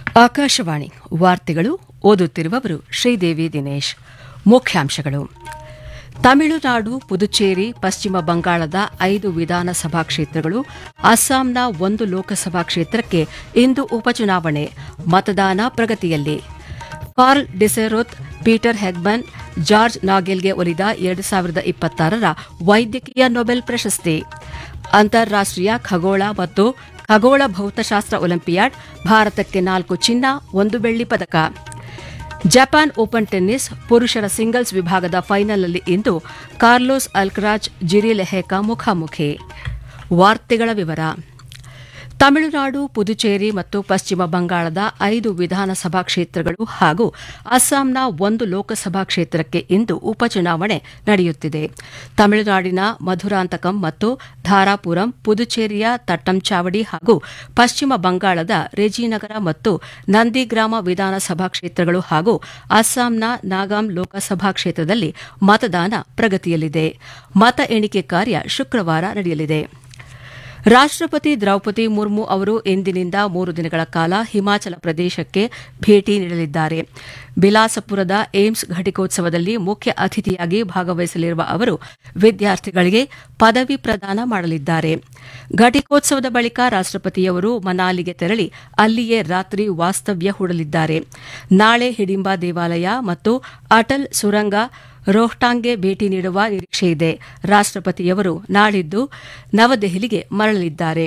ಆಕಾಶವಾಣಿ ವಾರ್ತೆಗಳು ಓದುತ್ತಿರುವವರು ಶ್ರೀದೇವಿ ದಿನೇಶ್ ಮುಖ್ಯಾಂಶಗಳು ತಮಿಳುನಾಡು ಪುದುಚೇರಿ ಪಶ್ಚಿಮ ಬಂಗಾಳದ ಐದು ವಿಧಾನಸಭಾ ಕ್ಷೇತ್ರಗಳು ಅಸ್ಸಾಂನ ಒಂದು ಲೋಕಸಭಾ ಕ್ಷೇತ್ರಕ್ಕೆ ಇಂದು ಉಪಚುನಾವಣೆ ಮತದಾನ ಪ್ರಗತಿಯಲ್ಲಿ Karl Deisseroth Peter Hegemann George ನಾಗೆಲ್ಗೆ ಒಲಿದ ಎರಡು ಸಾವಿರದ ಇಪ್ಪತ್ತಾರರ ವೈದ್ಯಕೀಯ ನೊಬೆಲ್ ಪ್ರಶಸ್ತಿ ಅಂತಾರಾಷ್ಟೀಯ ಖಗೋಳ ಮತ್ತು ಖಗೋಳ ಭೌತಶಾಸ್ತ್ರ ಒಲಿಂಪಿಯಾಡ್ ಭಾರತಕ್ಕೆ ನಾಲ್ಕು ಚಿನ್ನ ಒಂದು ಬೆಳ್ಳಿ ಪದಕ ಜಪಾನ್ ಓಪನ್ ಟೆನ್ನಿಸ್ ಪುರುಷರ ಸಿಂಗಲ್ಸ್ ವಿಭಾಗದ ಫೈನಲ್ನಲ್ಲಿ ಇಂದು ಕಾರ್ಲೋಸ್ ಅಲ್ಕ್ರಾಜ್ ಜಿರಿ ಲೆಹೆಕಾ ಮುಖಾಮುಖಿ ವಾರ್ತೆಗಳ ವಿವರ ತಮಿಳುನಾಡು ಪುದುಚೇರಿ ಮತ್ತು ಪಶ್ಚಿಮ ಬಂಗಾಳದ ಐದು ವಿಧಾನಸಭಾ ಕ್ಷೇತ್ರಗಳು ಹಾಗೂ ಅಸ್ಸಾಂನ ಒಂದು ಲೋಕಸಭಾ ಕ್ಷೇತ್ರಕ್ಕೆ ಇಂದು ಉಪಚುನಾವಣೆ ನಡೆಯುತ್ತಿದೆ ತಮಿಳುನಾಡಿನ ಮಧುರಾಂತಕಂ ಮತ್ತು ಧಾರಾಪುರಂ ಪುದುಚೇರಿಯ ತಟ್ಟಂಚಾವಡಿ ಹಾಗೂ ಪಶ್ಚಿಮ ಬಂಗಾಳದ ರೆಜಿನಗರ ಮತ್ತು ನಂದಿಗ್ರಾಮ ವಿಧಾನಸಭಾ ಕ್ಷೇತ್ರಗಳು ಹಾಗೂ ಅಸ್ಸಾಂನ ನಾಗಾಂ ಲೋಕಸಭಾ ಕ್ಷೇತ್ರದಲ್ಲಿ ಮತದಾನ ಪ್ರಗತಿಯಲ್ಲಿದೆ ಮತ ಎಣಿಕೆ ಕಾರ್ಯ ಶುಕ್ರವಾರ ನಡೆಯಲಿದೆ ರಾಷ್ಟಪತಿ ದ್ರೌಪದಿ ಮುರ್ಮು ಅವರು ಇಂದಿನಿಂದ ಮೂರು ದಿನಗಳ ಕಾಲ ಹಿಮಾಚಲ ಪ್ರದೇಶಕ್ಕೆ ಭೇಟಿ ನೀಡಲಿದ್ದಾರೆ ಬಿಲಾಸಪುರದ ಏಮ್ಸ್ ಘಟಿಕೋತ್ಸವದಲ್ಲಿ ಮುಖ್ಯ ಅತಿಥಿಯಾಗಿ ಭಾಗವಹಿಸಲಿರುವ ಅವರು ವಿದ್ಯಾರ್ಥಿಗಳಿಗೆ ಪದವಿ ಪ್ರದಾನ ಮಾಡಲಿದ್ದಾರೆ ಘಟಿಕೋತ್ಸವದ ಬಳಿಕ ರಾಷ್ಟಪತಿಯವರು ಮನಾಲಿಗೆ ತೆರಳಿ ಅಲ್ಲಿಯೇ ರಾತ್ರಿ ವಾಸ್ತವ್ಯ ಹೂಡಲಿದ್ದಾರೆ ನಾಳೆ ಹಿಡಿಂಬ ದೇವಾಲಯ ಮತ್ತು ಅಟಲ್ ಸುರಂಗ ರೋಹ್ಟಾಂಗ್ಗೆ ಭೇಟಿ ನೀಡುವ ನಿರೀಕ್ಷೆಯಿದೆ ರಾಷ್ಟಪತಿಯವರು ನಾಳಿದ್ದು ನವದೆಹಲಿಗೆ ಮರಳಲಿದ್ದಾರೆ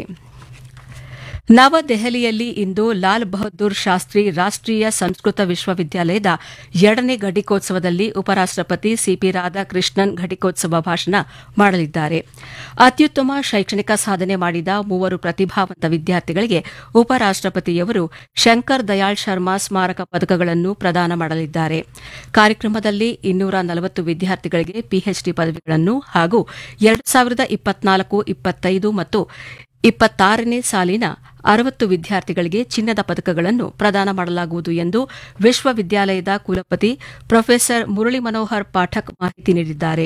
ನವದೆಹಲಿಯಲ್ಲಿ ಇಂದು ಲಾಲ್ ಬಹದ್ದೂರ್ ಶಾಸ್ತ್ರಿ ರಾಷ್ಟೀಯ ಸಂಸ್ಕೃತ ವಿಶ್ವವಿದ್ಯಾಲಯದ ಎರಡನೇ ಘಟಿಕೋತ್ಸವದಲ್ಲಿ ಉಪರಾಷ್ಟಪತಿ ಸಿಪಿ ರಾಧಾಕೃಷ್ಣನ್ ಘಟಿಕೋತ್ಸವ ಭಾಷಣ ಮಾಡಲಿದ್ದಾರೆ ಅತ್ಯುತ್ತಮ ಶೈಕ್ಷಣಿಕ ಸಾಧನೆ ಮಾಡಿದ ಮೂವರು ಪ್ರತಿಭಾವಂತ ವಿದ್ಯಾರ್ಥಿಗಳಿಗೆ ಉಪರಾಷ್ಟಪತಿಯವರು ಶಂಕರ್ ದಯಾಳ್ ಶರ್ಮಾ ಸ್ಮಾರಕ ಪದಕಗಳನ್ನು ಪ್ರದಾನ ಮಾಡಲಿದ್ದಾರೆ ಕಾರ್ಯಕ್ರಮದಲ್ಲಿ ಇನ್ನೂರ ನಲವತ್ತು ವಿದ್ಯಾರ್ಥಿಗಳಿಗೆ ಪಿಎಚ್ಡಿ ಪದವಿಗಳನ್ನು ಹಾಗೂ ಎರಡು ಸಾವಿರದ ಇಪ್ಪತ್ನಾಲ್ಕು ಇಪ್ಪತ್ತೈದು ಮತ್ತು ಇಪ್ಪತ್ತಾರನೇ ಸಾಲಿನ ಅರವತ್ತು ವಿದ್ಯಾರ್ಥಿಗಳಿಗೆ ಚಿನ್ನದ ಪದಕಗಳನ್ನು ಪ್ರದಾನ ಮಾಡಲಾಗುವುದು ಎಂದು ವಿಶ್ವವಿದ್ಯಾಲಯದ ಕುಲಪತಿ ಪ್ರೊಫೆಸರ್ ಮುರಳಿ ಮನೋಹರ್ ಪಾಠಕ್ ಮಾಹಿತಿ ನೀಡಿದ್ದಾರೆ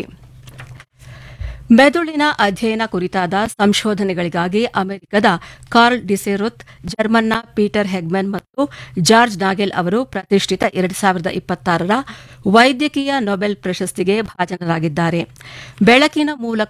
ಮೆದುಳಿನ ಅಧ್ಯಯನ ಕುರಿತಾದ ಸಂಶೋಧನೆಗಳಿಗಾಗಿ ಅಮೆರಿಕದ ಕಾರ್ಲ್ ಡಿಸೆರುತ್ ಜರ್ಮನ್ನ ಪೀಟರ್ ಹೆಗ್ಮನ್ ಮತ್ತು ಜಾರ್ಜ್ ನಾಗೆಲ್ ಅವರು ಪ್ರತಿಷ್ಠಿತ ಎರಡು ಸಾವಿರದ ಇಪ್ಪತ್ತಾರರ ವೈದ್ಯಕೀಯ ನೊಬೆಲ್ ಪ್ರಶಸ್ತಿಗೆ ಭಾಜನರಾಗಿದ್ದಾರೆ ಬೆಳಕಿನ ಮೂಲಕ